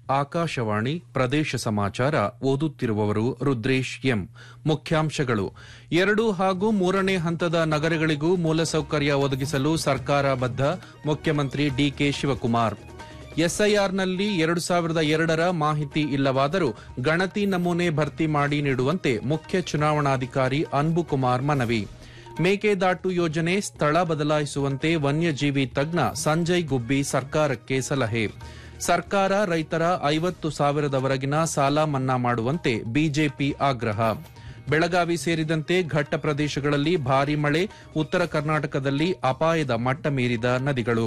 ಆಕಾಶವಾಣಿ ಪ್ರದೇಶ ಸಮಾಚಾರ ಓದುತ್ತಿರುವವರು ರುದ್ರೇಶ್ ಎಂ ಮುಖ್ಯಾಂಶಗಳು ಎರಡು ಹಾಗೂ ಮೂರನೇ ಹಂತದ ನಗರಗಳಿಗೂ ಮೂಲಸೌಕರ್ಯ ಒದಗಿಸಲು ಸರ್ಕಾರ ಬದ್ಧ ಮುಖ್ಯಮಂತ್ರಿ ಡಿಕೆ ಶಿವಕುಮಾರ್ ಎಸ್ಐಆರ್ನಲ್ಲಿ ಎರಡು ಸಾವಿರದ ಎರಡರ ಮಾಹಿತಿ ಇಲ್ಲವಾದರೂ ಗಣತಿ ನಮೂನೆ ಭರ್ತಿ ಮಾಡಿ ನೀಡುವಂತೆ ಮುಖ್ಯ ಚುನಾವಣಾಧಿಕಾರಿ ಅನ್ಬುಕುಮಾರ್ ಮನವಿ ಮೇಕೆದಾಟು ಯೋಜನೆ ಸ್ಥಳ ಬದಲಾಯಿಸುವಂತೆ ವನ್ಯಜೀವಿ ತಜ್ಞ ಸಂಜಯ್ ಗುಬ್ಬಿ ಸರ್ಕಾರಕ್ಕೆ ಸಲಹೆ ಸರ್ಕಾರ ರೈತರ ಐವತ್ತು ಸಾವಿರದವರೆಗಿನ ಸಾಲ ಮನ್ನಾ ಮಾಡುವಂತೆ ಬಿಜೆಪಿ ಆಗ್ರಹ ಬೆಳಗಾವಿ ಸೇರಿದಂತೆ ಘಟ್ಟ ಪ್ರದೇಶಗಳಲ್ಲಿ ಭಾರೀ ಮಳೆ ಉತ್ತರ ಕರ್ನಾಟಕದಲ್ಲಿ ಅಪಾಯದ ಮಟ್ಟ ಮೀರಿದ ನದಿಗಳು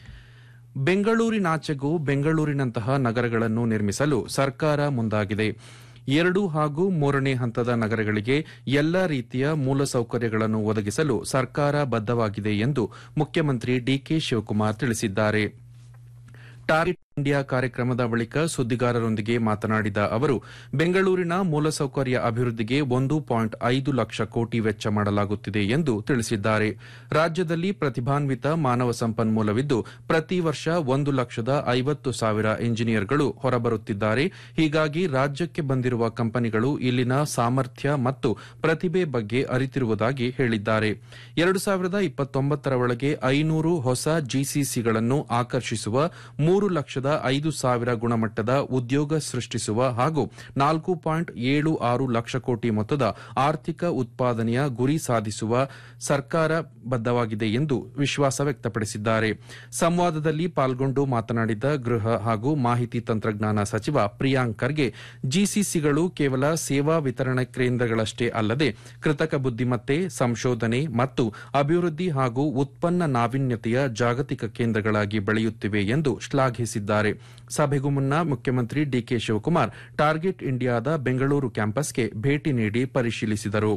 ಬೆಂಗಳೂರಿನಾಚೆಗೂ ಬೆಂಗಳೂರಿನಂತಹ ನಗರಗಳನ್ನು ನಿರ್ಮಿಸಲು ಸರ್ಕಾರ ಮುಂದಾಗಿದೆ ಎರಡು ಹಾಗೂ ಮೂರನೇ ಹಂತದ ನಗರಗಳಿಗೆ ಎಲ್ಲ ರೀತಿಯ ಮೂಲಸೌಕರ್ಯಗಳನ್ನು ಒದಗಿಸಲು ಸರ್ಕಾರ ಬದ್ದವಾಗಿದೆ ಎಂದು ಮುಖ್ಯಮಂತ್ರಿ ಡಿಕೆ ಶಿವಕುಮಾರ್ ತಿಳಿಸಿದ್ದಾರೆ ಟಾರ್ಗೆಟ್ ಇಂಡಿಯಾ ಕಾರ್ಯಕ್ರಮದ ಬಳಿಕ ಸುದ್ದಿಗಾರರೊಂದಿಗೆ ಮಾತನಾಡಿದ ಅವರು ಬೆಂಗಳೂರಿನ ಮೂಲಸೌಕರ್ಯ ಅಭಿವೃದ್ಧಿಗೆ ಒಂದು ಪಾಯಿಂಟ್ ಐದು ಲಕ್ಷ ಕೋಟಿ ವೆಚ್ಚ ಮಾಡಲಾಗುತ್ತಿದೆ ಎಂದು ತಿಳಿಸಿದ್ದಾರೆ ರಾಜ್ಯದಲ್ಲಿ ಪ್ರತಿಭಾನ್ವಿತ ಮಾನವ ಸಂಪನ್ಮೂಲವಿದ್ದು ಪ್ರತಿ ವರ್ಷ ಒಂದು ಲಕ್ಷದ ಐವತ್ತು ಸಾವಿರ ಇಂಜಿನಿಯರ್ಗಳು ಹೊರಬರುತ್ತಿದ್ದಾರೆ ಹೀಗಾಗಿ ರಾಜ್ಯಕ್ಕೆ ಬಂದಿರುವ ಕಂಪನಿಗಳು ಇಲ್ಲಿನ ಸಾಮರ್ಥ್ಯ ಮತ್ತು ಪ್ರತಿಭೆ ಬಗ್ಗೆ ಅರಿತಿರುವುದಾಗಿ ಹೇಳಿದ್ದಾರೆ ಎರಡು ಸಾವಿರದ ಇಪ್ಪತ್ತೊಂಬತ್ತರ ಒಳಗೆ ಐನೂರು ಹೊಸ ಜಿಸಿಸಿಗಳನ್ನು ಆಕರ್ಷಿಸುವ ಮೂರು ಲಕ್ಷದ ಐದು ಸಾವಿರ ಗುಣಮಟ್ಟದ ಉದ್ಯೋಗ ಸೃಷ್ಟಿಸುವ ಹಾಗೂ ನಾಲ್ಕು ಪಾಯಿಂಟ್ ಏಳು ಆರು ಲಕ್ಷ ಕೋಟಿ ಮೊತ್ತದ ಆರ್ಥಿಕ ಉತ್ಪಾದನೆಯ ಗುರಿ ಸಾಧಿಸುವ ಸರ್ಕಾರ ಬದ್ದವಾಗಿದೆ ಎಂದು ವಿಶ್ವಾಸ ವ್ಯಕ್ತಪಡಿಸಿದ್ದಾರೆ ಸಂವಾದದಲ್ಲಿ ಪಾಲ್ಗೊಂಡು ಮಾತನಾಡಿದ ಗೃಹ ಹಾಗೂ ಮಾಹಿತಿ ತಂತ್ರಜ್ಞಾನ ಸಚಿವ ಪ್ರಿಯಾಂಕ್ ಖರ್ಗೆ ಜಿಸಿಸಿಗಳು ಕೇವಲ ಸೇವಾ ವಿತರಣಾ ಕೇಂದ್ರಗಳಷ್ಟೇ ಅಲ್ಲದೆ ಕೃತಕ ಬುದ್ದಿಮತ್ತೆ ಸಂಶೋಧನೆ ಮತ್ತು ಅಭಿವೃದ್ಧಿ ಹಾಗೂ ಉತ್ಪನ್ನ ನಾವೀನ್ಯತೆಯ ಜಾಗತಿಕ ಕೇಂದ್ರಗಳಾಗಿ ಬೆಳೆಯುತ್ತಿವೆ ಎಂದು ಶ್ಲಾಘಿಸಿದ್ದಾರೆ ಸಭೆಗೂ ಮುನ್ನ ಮುಖ್ಯಮಂತ್ರಿ ಡಿಕೆ ಶಿವಕುಮಾರ್ ಟಾರ್ಗೆಟ್ ಇಂಡಿಯಾದ ಬೆಂಗಳೂರು ಕ್ಯಾಂಪಸ್ಗೆ ಭೇಟಿ ನೀಡಿ ಪರಿಶೀಲಿಸಿದರು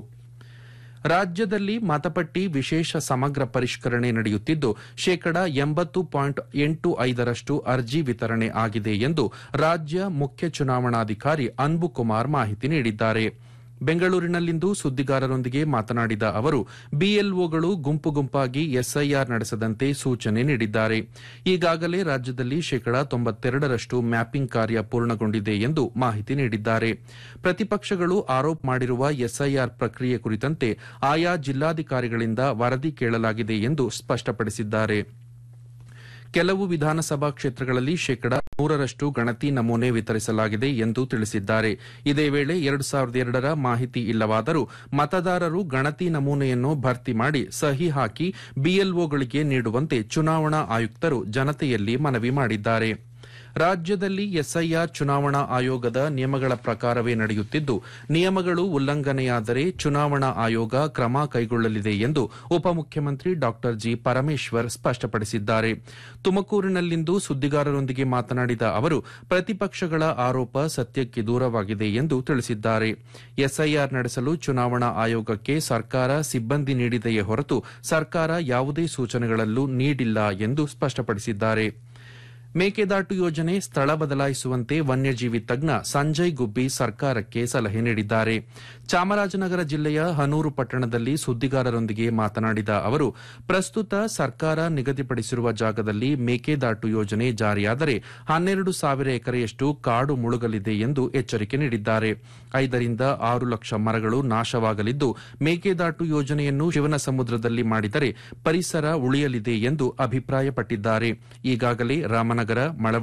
ರಾಜ್ಯದಲ್ಲಿ ಮತಪಟ್ಟಿ ವಿಶೇಷ ಸಮಗ್ರ ಪರಿಷ್ಕರಣೆ ನಡೆಯುತ್ತಿದ್ದು ಶೇಕಡಾ ಎಂಬತ್ತು ಪಾಯಿಂಟ್ ಎಂಟು ಐದರಷ್ಟು ಅರ್ಜಿ ವಿತರಣೆ ಆಗಿದೆ ಎಂದು ರಾಜ್ಯ ಮುಖ್ಯ ಚುನಾವಣಾಧಿಕಾರಿ ಅನ್ಬುಕುಮಾರ್ ಮಾಹಿತಿ ನೀಡಿದ್ದಾರೆ ಬೆಂಗಳೂರಿನಲ್ಲಿಂದು ಸುದ್ದಿಗಾರರೊಂದಿಗೆ ಮಾತನಾಡಿದ ಅವರು ಬಿಎಲ್ಒಗಳು ಗುಂಪು ಗುಂಪಾಗಿ ಎಸ್ಐಆರ್ ನಡೆಸದಂತೆ ಸೂಚನೆ ನೀಡಿದ್ದಾರೆ ಈಗಾಗಲೇ ರಾಜ್ಯದಲ್ಲಿ ಶೇಕಡಾ ತೊಂಬತ್ತೆರಡರಷ್ಟು ಮ್ಯಾಪಿಂಗ್ ಕಾರ್ಯ ಪೂರ್ಣಗೊಂಡಿದೆ ಎಂದು ಮಾಹಿತಿ ನೀಡಿದ್ದಾರೆ ಪ್ರತಿಪಕ್ಷಗಳು ಆರೋಪ ಮಾಡಿರುವ ಎಸ್ಐಆರ್ ಪ್ರಕ್ರಿಯೆ ಕುರಿತಂತೆ ಆಯಾ ಜಿಲ್ಲಾಧಿಕಾರಿಗಳಿಂದ ವರದಿ ಕೇಳಲಾಗಿದೆ ಎಂದು ಸ್ಪಷ್ಟಪಡಿಸಿದ್ದಾರೆ ಕೆಲವು ವಿಧಾನಸಭಾ ಕ್ಷೇತ್ರಗಳಲ್ಲಿ ಶೇಕಡಾ ನೂರರಷ್ಟು ಗಣತಿ ನಮೂನೆ ವಿತರಿಸಲಾಗಿದೆ ಎಂದು ತಿಳಿಸಿದ್ದಾರೆ ಇದೇ ವೇಳೆ ಎರಡು ಸಾವಿರದ ಎರಡರ ಮಾಹಿತಿ ಇಲ್ಲವಾದರೂ ಮತದಾರರು ಗಣತಿ ನಮೂನೆಯನ್ನು ಭರ್ತಿ ಮಾಡಿ ಸಹಿ ಹಾಕಿ ಬಿಎಲ್ಒಗಳಿಗೆ ನೀಡುವಂತೆ ಚುನಾವಣಾ ಆಯುಕ್ತರು ಜನತೆಯಲ್ಲಿ ಮನವಿ ಮಾಡಿದ್ದಾರೆ ರಾಜ್ಯದಲ್ಲಿ ಎಸ್ಐಆರ್ ಚುನಾವಣಾ ಆಯೋಗದ ನಿಯಮಗಳ ಪ್ರಕಾರವೇ ನಡೆಯುತ್ತಿದ್ದು ನಿಯಮಗಳು ಉಲ್ಲಂಘನೆಯಾದರೆ ಚುನಾವಣಾ ಆಯೋಗ ಕ್ರಮ ಕೈಗೊಳ್ಳಲಿದೆ ಎಂದು ಉಪಮುಖ್ಯಮಂತ್ರಿ ಡಾ ಜಿ ಪರಮೇಶ್ವರ್ ಸ್ಪಷ್ಟಪಡಿಸಿದ್ದಾರೆ ತುಮಕೂರಿನಲ್ಲಿಂದು ಸುದ್ದಿಗಾರರೊಂದಿಗೆ ಮಾತನಾಡಿದ ಅವರು ಪ್ರತಿಪಕ್ಷಗಳ ಆರೋಪ ಸತ್ಯಕ್ಕೆ ದೂರವಾಗಿದೆ ಎಂದು ತಿಳಿಸಿದ್ದಾರೆ ಎಸ್ಐಆರ್ ನಡೆಸಲು ಚುನಾವಣಾ ಆಯೋಗಕ್ಕೆ ಸರ್ಕಾರ ಸಿಬ್ಬಂದಿ ನೀಡಿದೆಯೇ ಹೊರತು ಸರ್ಕಾರ ಯಾವುದೇ ಸೂಚನೆಗಳಲ್ಲೂ ನೀಡಿಲ್ಲ ಎಂದು ಸ್ಪಷ್ಟಪಡಿಸಿದ್ದಾರೆ ಮೇಕೆದಾಟು ಯೋಜನೆ ಸ್ಥಳ ಬದಲಾಯಿಸುವಂತೆ ವನ್ಯಜೀವಿ ತಜ್ಞ ಸಂಜಯ್ ಗುಬ್ಬಿ ಸರ್ಕಾರಕ್ಕೆ ಸಲಹೆ ನೀಡಿದ್ದಾರೆ ಚಾಮರಾಜನಗರ ಜಿಲ್ಲೆಯ ಹನೂರು ಪಟ್ಟಣದಲ್ಲಿ ಸುದ್ದಿಗಾರರೊಂದಿಗೆ ಮಾತನಾಡಿದ ಅವರು ಪ್ರಸ್ತುತ ಸರ್ಕಾರ ನಿಗದಿಪಡಿಸಿರುವ ಜಾಗದಲ್ಲಿ ಮೇಕೆದಾಟು ಯೋಜನೆ ಜಾರಿಯಾದರೆ ಹನ್ನೆರಡು ಸಾವಿರ ಎಕರೆಯಷ್ಟು ಕಾಡು ಮುಳುಗಲಿದೆ ಎಂದು ಎಚ್ಚರಿಕೆ ನೀಡಿದ್ದಾರೆ ಐದರಿಂದ ಆರು ಲಕ್ಷ ಮರಗಳು ನಾಶವಾಗಲಿದ್ದು ಮೇಕೆದಾಟು ಯೋಜನೆಯನ್ನು ಶಿವನ ಸಮುದ್ರದಲ್ಲಿ ಮಾಡಿದರೆ ಪರಿಸರ ಉಳಿಯಲಿದೆ ಎಂದು ಅಭಿಪ್ರಾಯಪಟ್ಟಿದ್ದಾರೆ ಈಗಾಗಲೇ ರಾಮನಗರ ಮಳವಳ್ಳಿ